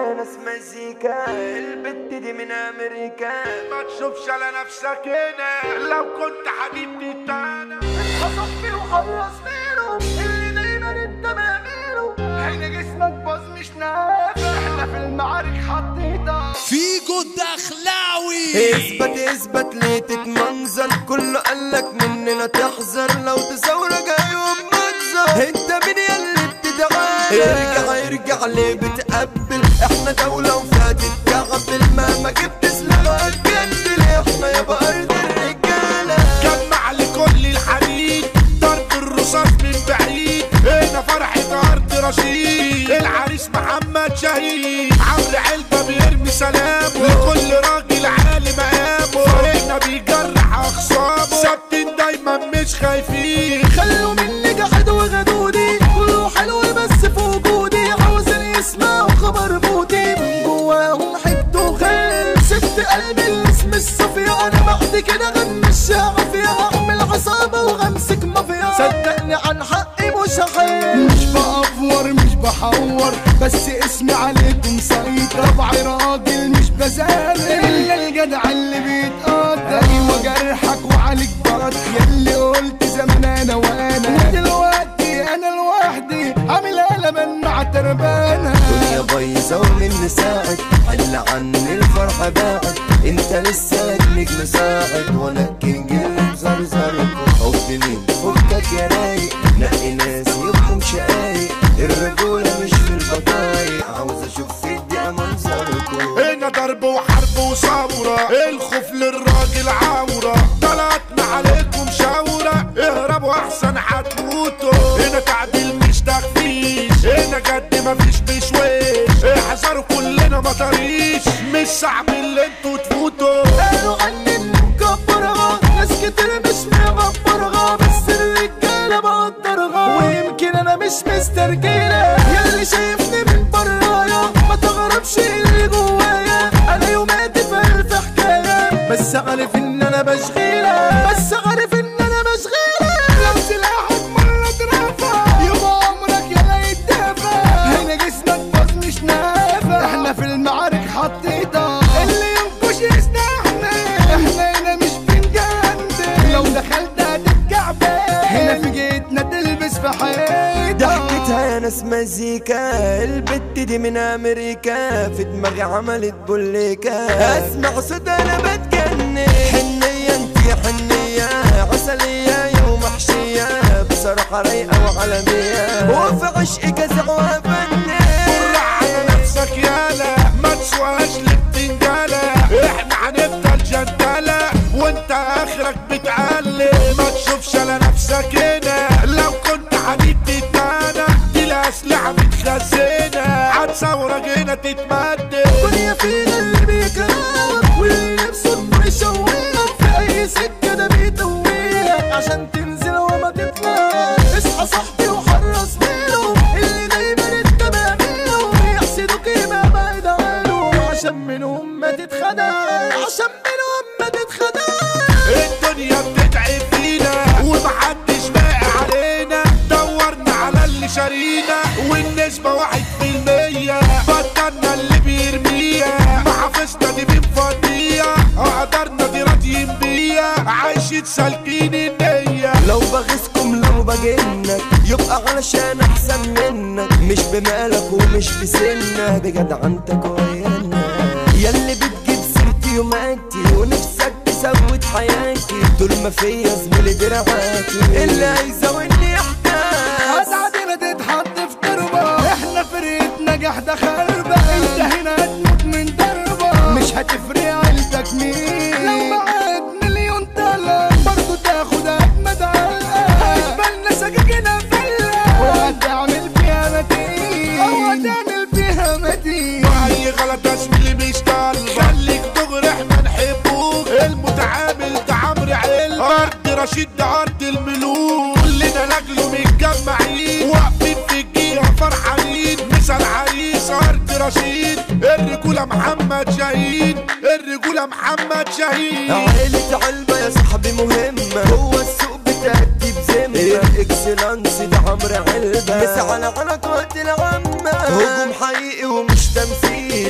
لقيتها ناس مزيكا البت دي من امريكا ما تشوفش على نفسك هنا لو كنت حبيبتي التاني صاحبي وخلص منه اللي دايما انت بعمله حين جسمك باظ مش نافع احنا في المعارك حطيتها فيجو الدخلاوي اثبت اثبت ليه تتمنظر كله قالك مننا تحذر لو تزور جايوم منظر انت مين يلي بتدعي ارجع ارجع ليه بتقبل احنا دولة وفاتت كعبل مهما جبت سلاح الجندل احنا يابا ارض الرجالة جمع لكل الحديد ضرب الرصاص من بعيد هنا فرحة أرض رشيد العريس محمد شهيد عمرو علبة بيرمي سلامه لكل راجل عالي مقامه فريقنا بيجرح أخصامه ثابتين دايما مش خايفين خلوا مني قاعد وغدودي كله حلو بس في وجودي عاوزين يسمعوا خبر موتي من جواهم حد وخير سبت قلبي الاسم الصفية انا بعد كده غم الشعفية هعمل عصابة وغمسك مافيا صدقني عن حقي مش هحير مش بأفور مش بحور بس اسمي عليكم سيطرة طبعي راجل مش بزارر الا الجدع اللي بيتقدر ايوه جرحك وعليك برد يلي قلت زمان انا وانا ودلوقتي انا لوحدي عامل قلم مع تربانه الدنيا بايظة ومن ساعد حل عني الفرحة باعت انت لسه ابنك مساعد وانا الكينج اللي مزرزرك حب مين فكك يا رايق نقي ناس يبقوا شقايق الرجولة مش في البطايق عاوز اشوف في الدقيقة منظركم هنا ضرب وحرب وثورة الخوف للراجل عورة طلعتنا عليكم شاورة اهربوا احسن هتموتوا هنا تعديل مش تخفيش هنا جد مفيش بشويش احذروا كلنا مطريش مش صعب اللي انتوا تفوتوا قالوا عني اني مكبرها ناس كتير مش مغبرها بس الرجالة بقدرها ويمكن انا مش مسترجلة ياللي شايفني من برايا ما تغربش اللي جوايا انا يوماتي في الف حكاية بس عارف ان انا بشغيلة بس عارف ان انا بشغيلة لو سلاحك مرة اترفع يبقى عمرك يا يتدافع هنا جسمك باظ مش نافع احنا في المعارك حطيتها اللي ينكش يستحمل احنا هنا مش بنجندل لو دخلت هتتكعبل هنا في جيتنا تلبس في حياتك ضحكتها يا ناس مزيكا البت دي من امريكا في دماغي عملت بوليكا اسمع صوت انا بتجنن حنية انتي حنية عسلية يا ومحشية بصراحة رايقة وعالمية وفي عشقك ازعوا فنان على نفسك يالا ما تسواش للبتنجالة احنا هنفضل جندالة وانت اخرك بتعلم ما تشوفش على نفسك هنا لو كنت حبيبتي التانى دي الاسلحة متخزنة هتصورك هنا تتمدد الدنيا فينا اللي بيكرهك واللي نفسه انه يشوهك في اي سكه ده بيتوهك عشان تنزل وما تطلعش اصحى صاحبي وحرص منهم اللي دايما انت بعملهم يحسدوك يبقى بعيد عنهم عشان منهم ما تتخدعش عشان منهم ما تتخدعش الدنيا بتتعب فينا ومحدش باقي علينا دورنا على اللي شارينا والنسبة واحد في المية بطلنا اللي بيرميها محافظنا دي بنفضيها قدرنا دي راضيين بيها عايشين سالكين النية لو بغيظكم لو بجنك يبقى علشان احسن منك مش بمالك ومش بسنك بجدعنتك ويانا ياللي بتجيب سيرتي ومعاكي ونفسك تسود حياتي طول ما فيا زميلي دراعاتي اللي هيزودني يحتاج هتعدينا تتحط في تربة احنا فرقة نجاح ده خربة انت هنا هتموت من ضربة مش هتفرق عيلتك مين لو معاك مليون طلب برضه تاخد اجمد علقة هتبان سكاكينها فلة وهتعمل فيها متين او هتعمل فيها متين واي غلط اسمي مش طالبة خليك دغري احنا نحبوك المتعامل ده عمرو عيل ارض رشيد ده ارض الملوك كلنا لاجله متجمعين واقفين في الجيرة فرحانين مثل عريس ارض رشيد الرجولة محمد شاهين الرجولة محمد شاهين عيلة علبة يا صاحبي مهمة هو السوق بتأدي بذمة الاكسلانس ده عمرو علبة بس على علاقات العامة هجوم حقيقي ومش تمثيل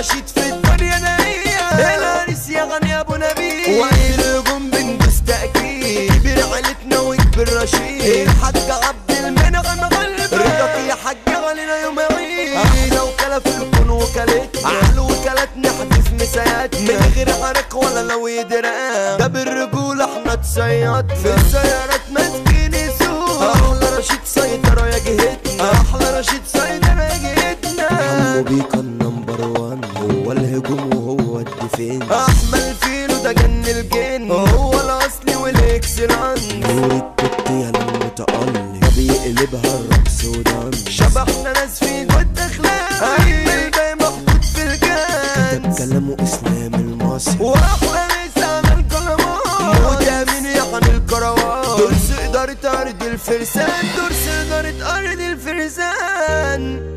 رشيد في الدنيا نهية العريس يا غني يا ابو نبيل وقت الهجوم بندوس تأكيد كبير عيلتنا وكبير رشيد الحاج عبد المنعم غلبة رضاك يا حاج علينا يوم عيد احنا وكالة في الكون وكالتنا على وكالتنا حدث مساياتنا من غير حرق ولا لو يدرق ده بالرجولة احنا تصيد في السيارات ماسكين سوق احلى رشيد سيطرة يا جهتنا احلى رشيد سيطرة يا جهتنا حمو بيكا النمبر وان هو الهجوم وهو الدفين احمل فيلو ده جن الجن هو الاصلي والاكسران نور التوتية المتألق بيقلبها الرقص ودم شبحنا ناس في جد اخلاق احمل جاي محطوط في الجان كتب كلامه اسلام المصري واحلى ناس عمل كلامات مدامين يعني الكروات درس إدارة أرض الفرسان درس إدارة أرض الفرسان